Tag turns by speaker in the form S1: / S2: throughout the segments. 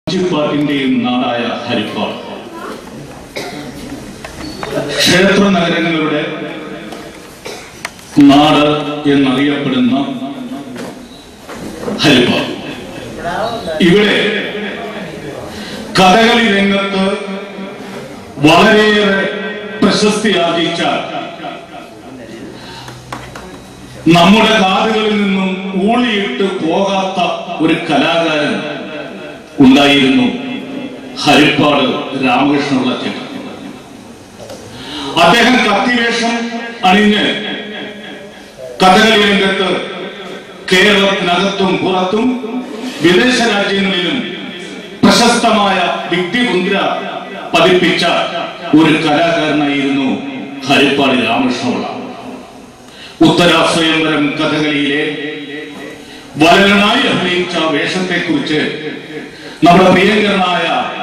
S1: പാട്ടിന്റെയും നാടായ ഹരിപ്പാട് ക്ഷേത്ര നഗരങ്ങളുടെ നാട് എന്നറിയപ്പെടുന്ന ഹരിപ്പാട് ഇവിടെ കഥകളി രംഗത്ത് വളരെയേറെ പ്രശസ്തി ആർജിച്ച നമ്മുടെ കാതുകളിൽ നിന്നും ഊളിയിട്ട് പോകാത്ത ഒരു കലാകാരൻ ഉണ്ടായിരുന്നു ഹരിപ്പാട് രാമകൃഷ്ണപിള്ള ചേട്ടൻ അദ്ദേഹം കത്തിവേഷം അണിഞ്ഞ് കഥകളി രംഗത്ത് കേരളത്തിനകത്തും പുറത്തും വിദേശ രാജ്യങ്ങളിലും പ്രശസ്തമായ വ്യക്തിമുദ്ര പതിപ്പിച്ച ഒരു കലാകാരനായിരുന്നു ഹരിപ്പാട് രാമകൃഷ്ണപിള്ള ഉത്തര സ്വയംവരം കഥകളിയിലെ വലനായി അഭിനയിച്ച വേഷത്തെക്കുറിച്ച് നമ്മുടെ പ്രിയങ്കരനായ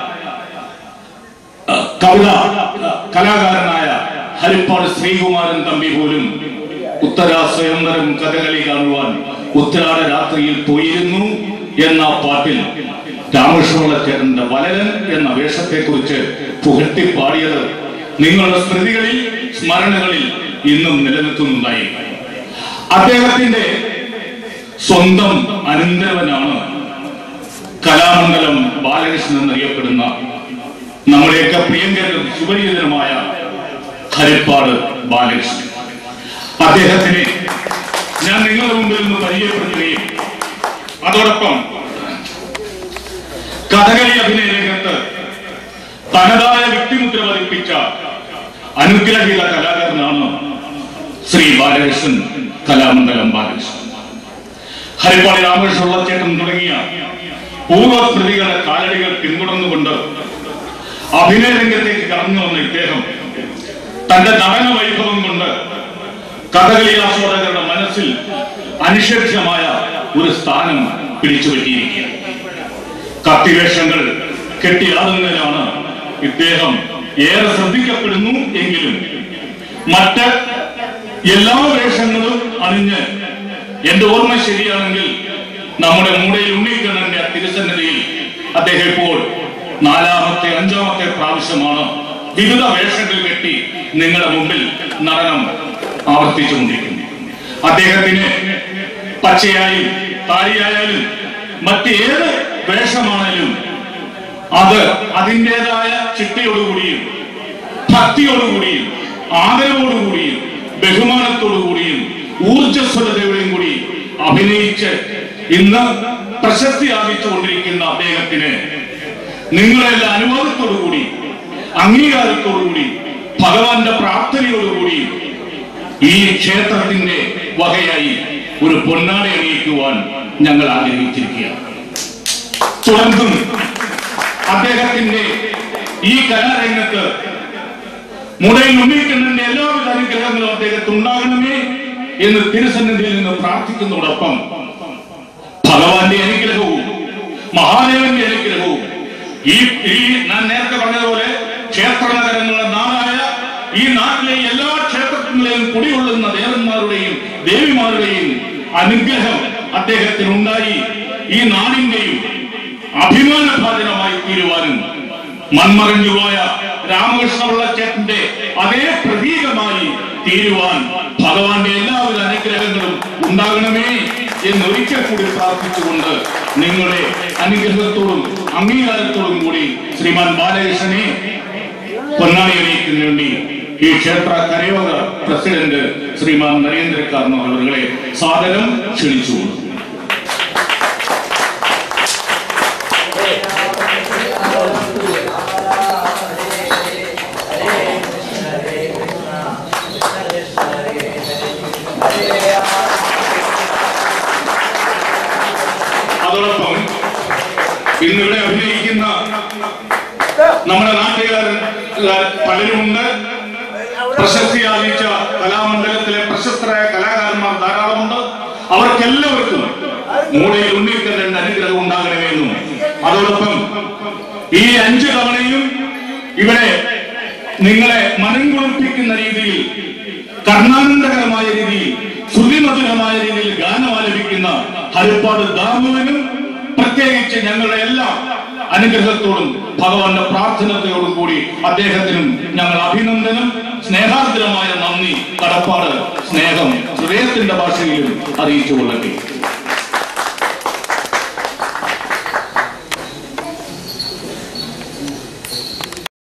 S1: അഹ്, കവിത അഹ്, കലാകാരനായ ഹരിപ്പാട് ശ്രീകുമാരൻ തമ്പി പോലും ഉത്തര സ്വയംവരം കഥകളി കാണുവാൻ ഉത്തരാട രാത്രിയിൽ പോയിരുന്നു എന്ന പാട്ടിൽ രാമകൃഷ്ണപിള്ളച്ചേട്ടന്റെ വലരൻ എന്ന വേഷത്തെക്കുറിച്ച് പുകഴ്ത്തി പാടിയത് നിങ്ങളുടെ സ്മൃതികളിൽ സ്മരണകളിൽ ഇന്നും നിലനിൽക്കുന്നുണ്ടായി അദ്ദേഹത്തിന്റെ സ്വന്തം അനന്തരവനാണ് കലാമണ്ഡലം ബാലകൃഷ്ണൻ എന്നറിയപ്പെടുന്ന നമ്മുടെയൊക്കെ പ്രിയങ്കരനും സുപരിചിതനുമായ ഹരിപ്പാട് ബാലകൃഷ്ണൻ അദ്ദേഹത്തിനെ ഞാൻ നിങ്ങളുടെ മുമ്പിൽ നിന്ന് പരിചയപ്പെടുത്തുകയും അതോടൊപ്പം കഥകളി അഭിനയ രംഗത്ത് തനതായ വ്യക്തിമുദ്ര പതിപ്പിച്ച അനുഗ്രഹീത കലാകാരനാണ് ശ്രീ ബാലകൃഷ്ണൻ കലാമണ്ഡലം ബാലകൃഷ്ണൻ ഹരിപ്പാടി രാമകൃഷ്ണ ചേട്ടൻ തുടങ്ങിയ പൂർവ്വസ്മൃതികളുടെ കാലടികൾ പിന്തുടർന്നുകൊണ്ട് അഭിനയ രംഗത്തേക്ക് കടന്നു വന്ന ഇദ്ദേഹം തന്റെ നടന വൈഭവം കൊണ്ട് കഥകളി ആസ്വാദകരുടെ മനസ്സിൽ അനിഷേധ്യമായ ഒരു സ്ഥാനം പിടിച്ചുപറ്റിയിരിക്കുകയാണ് കത്തിവേഷങ്ങൾ കെട്ടിയാടുന്നതിലാണ് ഇദ്ദേഹം ഏറെ ശ്രദ്ധിക്കപ്പെടുന്നു എങ്കിലും മറ്റ് എല്ലാ വേഷങ്ങളും അണിഞ്ഞ് എന്റെ ഓർമ്മ ശരിയാണെങ്കിൽ നമ്മുടെ മൂടയിൽ ഉണ്ണിക്കണ്ണന്റെ തിരുസന്നിധിയിൽ അദ്ദേഹം ഇപ്പോൾ നാലാമത്തെ അഞ്ചാമത്തെ പ്രാവശ്യമാണ് വിവിധ വേഷങ്ങൾ കെട്ടി നിങ്ങളുടെ മുമ്പിൽ നടനം ആവർത്തിച്ചുകൊണ്ടിരിക്കുന്നു അദ്ദേഹത്തിന് പച്ചയായും താടിയായാലും മറ്റേത് വേഷമാണെങ്കിലും അത് അതിൻ്റെതായ ചിട്ടയോടുകൂടിയും ഭക്തിയോടുകൂടിയും ആദരവോടുകൂടിയും ബഹുമാനത്തോടുകൂടിയും ഊർജ്ജസ്വലതയോടെയും കൂടി അഭിനയിച്ച് ഇന്ന് പ്രശസ്തി ആർജിച്ചുകൊണ്ടിരിക്കുന്ന അദ്ദേഹത്തിന് നിങ്ങളെല്ലാം അനുവാദത്തോടുകൂടി അംഗീകാരത്തോടുകൂടി ഭഗവാന്റെ പ്രാർത്ഥനയോടുകൂടി ഈ ക്ഷേത്രത്തിന്റെ വകയായി ഒരു പൊന്നാട അണിയിക്കുവാൻ ഞങ്ങൾ ആഗ്രഹിച്ചിരിക്കുകയാണ് തുടർന്നും അദ്ദേഹത്തിന്റെ ഈ കലാരംഗത്ത് മുടയിൽ ഉണ്ണിക്കണ്ണന്റെ എല്ലാവിധ അനുഗ്രഹങ്ങളും അദ്ദേഹത്തിന് ഉണ്ടാകണമേ എന്ന് തിരുസന്നിധിയിൽ നിന്ന് പ്രാർത്ഥിക്കുന്നതോടൊപ്പം ഭഗവാന്റെ അനുഗ്രഹവും മഹാദേവന്റെ അനുഗ്രഹവും ഈ ഈ ഞാൻ നേരത്തെ പറഞ്ഞതുപോലെ ക്ഷേത്ര നഗരങ്ങളുടെ നാടായ ഈ നാട്ടിലെ എല്ലാ ക്ഷേത്രങ്ങളിലെയും കുടികൊള്ളുന്ന ദേവന്മാരുടെയും ദേവിമാരുടെയും അനുഗ്രഹം അദ്ദേഹത്തിന് ഉണ്ടായി ഈ നാടിന്റെയും അഭിമാനഭാജനമായി തീരുവാനും മൺമറഞ്ഞുപോയ രാമകൃഷ്ണപിള്ളച്ചേട്ടന്റെ അതേ പ്രതീകമായി തീരുവാൻ ഭഗവാന്റെ എല്ലാവിധ അനുഗ്രഹങ്ങളും ഉണ്ടാകണമേ എന്നൊരിക്കൽ കൂടി പ്രാർത്ഥിച്ചുകൊണ്ട് നിങ്ങളുടെ അനുഗ്രഹത്തോടും അംഗീകാരത്തോടും കൂടി ശ്രീമാൻ ബാലകൃഷ്ണനെ പൊന്നാണി അണിയിക്കുന്നതിന് വേണ്ടി ഈ ക്ഷേത്ര കരയോഗ പ്രസിഡന്റ് ശ്രീമാൻ നരേന്ദ്രക്കാരൻ അവരുടെ സാദരം ക്ഷണിച്ചുകൊണ്ടു അതോടൊപ്പം ഇന്നിവിടെ അഭിനയിക്കുന്ന നമ്മുടെ നാട്ടുകാരൻ പലരുമുണ്ട് പ്രശസ്തി ആർജിച്ച കലാമണ്ഡലത്തിലെ പ്രശസ്തരായ കലാകാരന്മാർ ധാരാളമുണ്ട് അവർക്കെല്ലാവർക്കും മൂളയിൽ ഉണ്ണിക്കണ്ണന്റെ അനുഗ്രഹം ഉണ്ടാകണമെന്നും അതോടൊപ്പം ഈ അഞ്ചു തവണയും ഇവിടെ നിങ്ങളെ മനം കുളിർപ്പിക്കുന്ന രീതിയിൽ കർണാനന്ദകരമായ രീതിയിൽ ശ്രുതിമധുരമായ രീതിയിൽ ഗാനം ആലപിക്കുന്ന ഹരിപ്പാട് ദാമുവിനും പ്രത്യേകിച്ച് ഞങ്ങളുടെ എല്ലാ അനുഗ്രഹത്തോടും ഭഗവാന്റെ പ്രാർത്ഥനയോടും കൂടി അദ്ദേഹത്തിനും ഞങ്ങൾ അഭിനന്ദനം സ്നേഹാർദ്രമായ നന്ദി കടപ്പാട് സ്നേഹം ഹൃദയത്തിന്റെ ഭാഷയിലും അറിയിച്ചു കൊള്ളട്ടെ